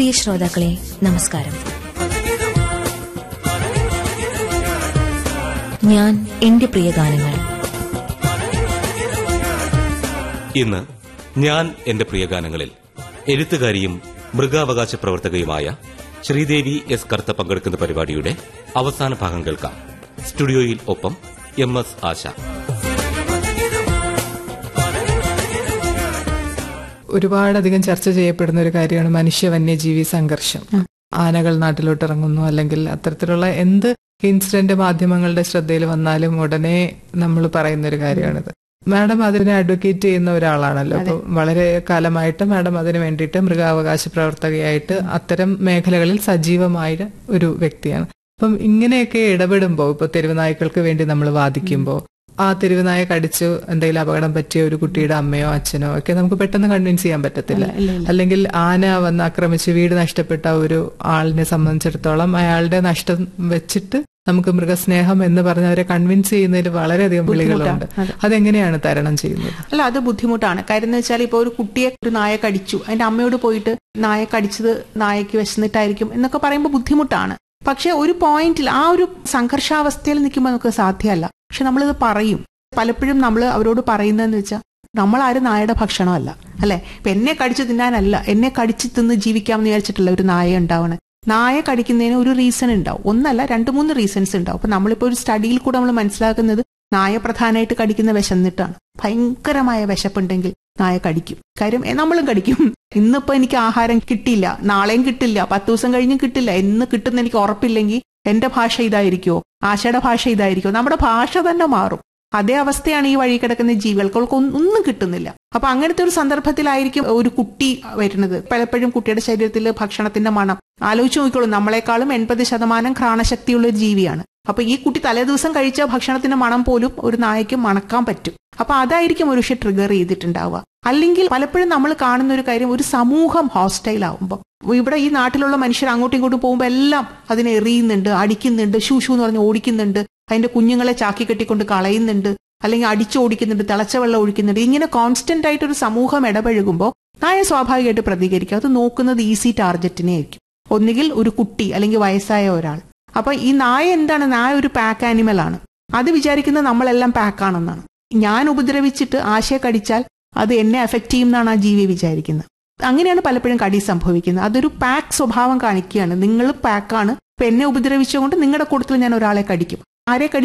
പ്രിയ ശ്രോതാക്കളെ നമസ്കാരം ഞാൻ എന്റെ പ്രിയ ഗാനങ്ങൾ ഇന്ന് ഞാൻ എന്റെ പ്രിയ ഗാനങ്ങളിൽ എഴുത്തുകാരിയും മൃഗാവകാശ പ്രവർത്തകയുമായ ശ്രീദേവി എസ് കർത്ത പങ്കെടുക്കുന്ന പരിപാടിയുടെ അവസാന ഭാഗം കേൾക്കാം സ്റ്റുഡിയോയിൽ ഒപ്പം എം എസ് ആശ ഒരുപാടധികം ചർച്ച ചെയ്യപ്പെടുന്ന ഒരു കാര്യമാണ് മനുഷ്യ വന്യജീവി സംഘർഷം ആനകൾ നാട്ടിലോട്ട് ഇറങ്ങുന്നു അല്ലെങ്കിൽ അത്തരത്തിലുള്ള എന്ത് ഇൻസിഡന്റ് മാധ്യമങ്ങളുടെ ശ്രദ്ധയിൽ വന്നാലും ഉടനെ നമ്മൾ പറയുന്ന ഒരു കാര്യമാണിത് മാഡം അതിനെ അഡ്വക്കേറ്റ് ചെയ്യുന്ന ഒരാളാണല്ലോ അപ്പൊ വളരെ കാലമായിട്ട് മാഡം അതിന് വേണ്ടിയിട്ട് മൃഗാവകാശ പ്രവർത്തകയായിട്ട് അത്തരം മേഖലകളിൽ സജീവമായ ഒരു വ്യക്തിയാണ് അപ്പം ഇങ്ങനെയൊക്കെ ഇടപെടുമ്പോൾ ഇപ്പൊ തെരുവ് നായ്ക്കൾക്ക് വേണ്ടി നമ്മൾ വാദിക്കുമ്പോൾ ആ തെരുവ് നായ കടിച്ചു എന്തെങ്കിലും അപകടം പറ്റിയ ഒരു കുട്ടിയുടെ അമ്മയോ അച്ഛനോ ഒക്കെ നമുക്ക് പെട്ടെന്ന് കൺവിൻസ് ചെയ്യാൻ പറ്റത്തില്ല അല്ലെങ്കിൽ ആന വന്ന് ആക്രമിച്ച് വീട് നഷ്ടപ്പെട്ട ഒരു ആളിനെ സംബന്ധിച്ചിടത്തോളം അയാളുടെ നഷ്ടം വെച്ചിട്ട് നമുക്ക് മൃഗസ്നേഹം എന്ന് പറഞ്ഞ് അവരെ കൺവിൻസ് ചെയ്യുന്നതിൽ വളരെയധികം വിളികളുണ്ട് അതെങ്ങനെയാണ് തരണം ചെയ്യുന്നത് അല്ല അത് ബുദ്ധിമുട്ടാണ് കാര്യം എന്ന് വെച്ചാൽ ഇപ്പോൾ ഒരു കുട്ടിയെ ഒരു നായ കടിച്ചു അതിന്റെ അമ്മയോട് പോയിട്ട് നായ കടിച്ചത് നായക്ക് വിശന്നിട്ടായിരിക്കും എന്നൊക്കെ പറയുമ്പോൾ ബുദ്ധിമുട്ടാണ് പക്ഷെ ഒരു പോയിന്റിൽ ആ ഒരു സംഘർഷാവസ്ഥയിൽ നിൽക്കുമ്പോൾ നമുക്ക് സാധ്യമല്ല പക്ഷെ നമ്മളിത് പറയും പലപ്പോഴും നമ്മൾ അവരോട് പറയുന്നതെന്ന് വെച്ചാൽ നമ്മൾ ആരും നായയുടെ ഭക്ഷണമല്ല അല്ലെ ഇപ്പൊ എന്നെ കടിച്ചു തിന്നാനല്ല എന്നെ കടിച്ചു തിന്ന് ജീവിക്കാമെന്ന് വിചാരിച്ചിട്ടുള്ള ഒരു നായ ഉണ്ടാവണം നായ കടിക്കുന്നതിന് ഒരു റീസൺ ഉണ്ടാവും ഒന്നല്ല രണ്ട് മൂന്ന് റീസൺസ് ഉണ്ടാവും അപ്പൊ നമ്മളിപ്പോ ഒരു സ്റ്റഡിയിൽ കൂടെ നമ്മൾ മനസ്സിലാക്കുന്നത് നായ പ്രധാനമായിട്ട് കടിക്കുന്ന വിശന്നിട്ടാണ് ഭയങ്കരമായ വിശപ്പുണ്ടെങ്കിൽ നായ കടിക്കും കാര്യം എ, നമ്മളും കടിക്കും ഇന്നിപ്പോ എനിക്ക് ആഹാരം കിട്ടിയില്ല നാളെയും കിട്ടില്ല പത്ത് ദിവസം കഴിഞ്ഞും കിട്ടില്ല എന്ന് കിട്ടുന്ന എനിക്ക് ഉറപ്പില്ലെങ്കിൽ എന്റെ ഭാഷ ഇതായിരിക്കുമോ ആശയുടെ ഭാഷ ഇതായിരിക്കുമോ നമ്മുടെ ഭാഷ തന്നെ മാറും അതേ അവസ്ഥയാണ് ഈ വഴി കിടക്കുന്ന ജീവികൾക്ക് അവൾക്ക് ഒന്നും ഒന്നും കിട്ടുന്നില്ല അപ്പൊ അങ്ങനത്തെ ഒരു സന്ദർഭത്തിലായിരിക്കും ഒരു കുട്ടി വരുന്നത് പലപ്പോഴും കുട്ടിയുടെ ശരീരത്തിൽ ഭക്ഷണത്തിന്റെ മണം ആലോചിച്ച് നോക്കിക്കോളൂ നമ്മളെക്കാളും എൺപത് ശതമാനം ഘ്രാണശക്തിയുള്ള ഒരു ജീവിയാണ് അപ്പൊ ഈ കുട്ടി തലേദിവസം കഴിച്ച ഭക്ഷണത്തിന്റെ മണം പോലും ഒരു നായക്ക് മണക്കാൻ പറ്റും അപ്പൊ അതായിരിക്കും ഒരു പക്ഷെ ട്രിഗർ ചെയ്തിട്ടുണ്ടാവുക അല്ലെങ്കിൽ പലപ്പോഴും നമ്മൾ കാണുന്ന ഒരു കാര്യം ഒരു സമൂഹം ഹോസ്റ്റൈൽ ആവുമ്പോൾ ഇവിടെ ഈ നാട്ടിലുള്ള മനുഷ്യർ അങ്ങോട്ടും ഇങ്ങോട്ടും പോകുമ്പോൾ എല്ലാം അതിനെ എറിയുന്നുണ്ട് അടിക്കുന്നുണ്ട് ഷൂ ഷൂ എന്ന് പറഞ്ഞ് ഓടിക്കുന്നുണ്ട് അതിന്റെ കുഞ്ഞുങ്ങളെ ചാക്കി കെട്ടിക്കൊണ്ട് കളയുന്നുണ്ട് അല്ലെങ്കിൽ അടിച്ചോടിക്കുന്നുണ്ട് തിളച്ച വെള്ളം ഒഴിക്കുന്നുണ്ട് ഇങ്ങനെ കോൺസ്റ്റന്റ് ആയിട്ട് ഒരു സമൂഹം ഇടപഴകുമ്പോൾ നായ സ്വാഭാവികമായിട്ട് പ്രതികരിക്കും അത് നോക്കുന്നത് ഈസി ടാർഗറ്റിനെ ആയിരിക്കും ഒന്നുകിൽ ഒരു കുട്ടി അല്ലെങ്കിൽ വയസ്സായ ഒരാൾ അപ്പൊ ഈ നായ എന്താണ് നായ ഒരു പാക്ക് ആനിമൽ ആണ് അത് വിചാരിക്കുന്നത് നമ്മളെല്ലാം പാക്കാണെന്നാണ് ഞാൻ ഉപദ്രവിച്ചിട്ട് ആശയെ കടിച്ചാൽ അത് എന്നെ എഫക്ട് ചെയ്യും എന്നാണ് ആ ജീവി വിചാരിക്കുന്നത് അങ്ങനെയാണ് പലപ്പോഴും കടി സംഭവിക്കുന്നത് അതൊരു പാക്ക് സ്വഭാവം കാണിക്കുകയാണ് നിങ്ങൾ പാക്കാണ് ഇപ്പൊ എന്നെ ഉപദ്രവിച്ചുകൊണ്ട് നിങ്ങളുടെ കൂട്ടത്തിൽ ഞാൻ ഒരാളെ കടിക്കും ആരെ കടി